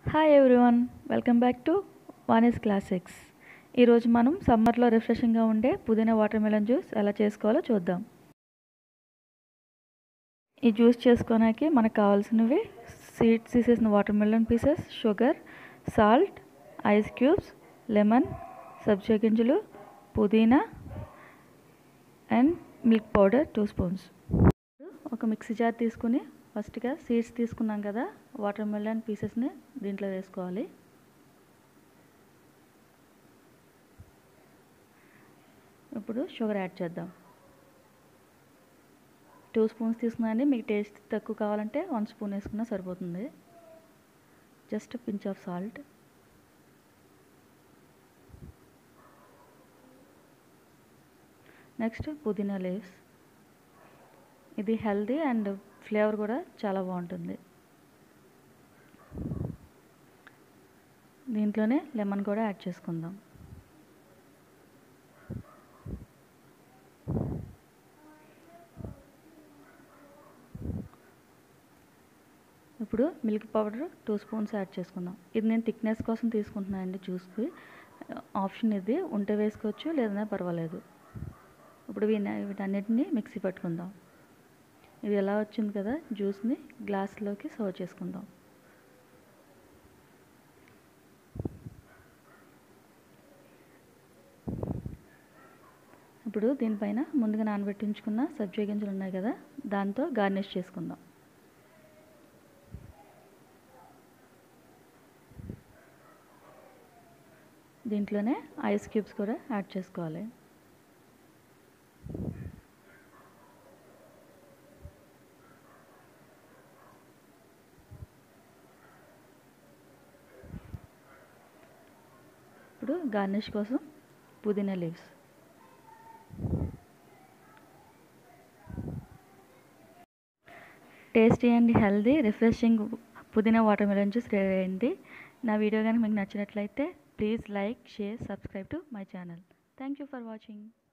hi everyone welcome back to Vani's classics ఈరోజు మనం సమ్మర్లో రిఫ్రెషింగ్గా ఉండే పుదీనా వాటర్ మెలన్ జ్యూస్ ఎలా చేసుకోవాలో చూద్దాం ఈ జ్యూస్ చేసుకోవడానికి మనకు కావాల్సినవి సీడ్స్ తీసేసిన watermelon pieces sugar salt ice cubes lemon సబ్జా గింజలు పుదీనా and milk powder two spoons ఒక మిక్సీ జార్ తీసుకుని ఫస్ట్గా సీడ్స్ తీసుకున్నాం కదా వాటర్ మెలన్ పీసెస్ని దీంట్లో వేసుకోవాలి ఇప్పుడు షుగర్ యాడ్ చేద్దాం టూ స్పూన్స్ తీసుకున్నాండి మీకు టేస్ట్ తక్కువ కావాలంటే వన్ స్పూన్ వేసుకున్నా సరిపోతుంది just pinch of salt next pudina leaves ఇది హెల్దీ అండ్ ఫ్లేవర్ కూడా చాలా బాగుంటుంది దీంట్లోనే లెమన్ కూడా యాడ్ చేసుకుందాం ఇప్పుడు milk powder two spoons add చేసుకుందాం ఇది నేను థిక్నెస్ కోసం తీసుకుంటున్నాను అండి జ్యూస్కి ఆప్షన్ ఇది ఉంటే వేసుకోవచ్చు లేదన్నా పర్వాలేదు ఇప్పుడు వీటన్నిటిని మిక్సీ పట్టుకుందాం ఇది ఎలా వచ్చింది కదా జ్యూస్ని గ్లాస్లోకి సర్వ్ చేసుకుందాం ఇప్పుడు దీనిపైన ముందుగా నానబెట్టించుకున్న సబ్జీ గింజలు ఉన్నాయి కదా దాంతో గార్నిష్ చేసుకుందాం దీంట్లోనే ఐస్ క్యూబ్స్ కూడా యాడ్ చేసుకోవాలి ఇప్పుడు గార్నిష్ కోసం pudina leaves tasty and healthy refreshing pudina watermelon juice ready అయింది నా వీడియో కానీ మీకు నచ్చినట్లయితే please like share subscribe to my channel thank you for watching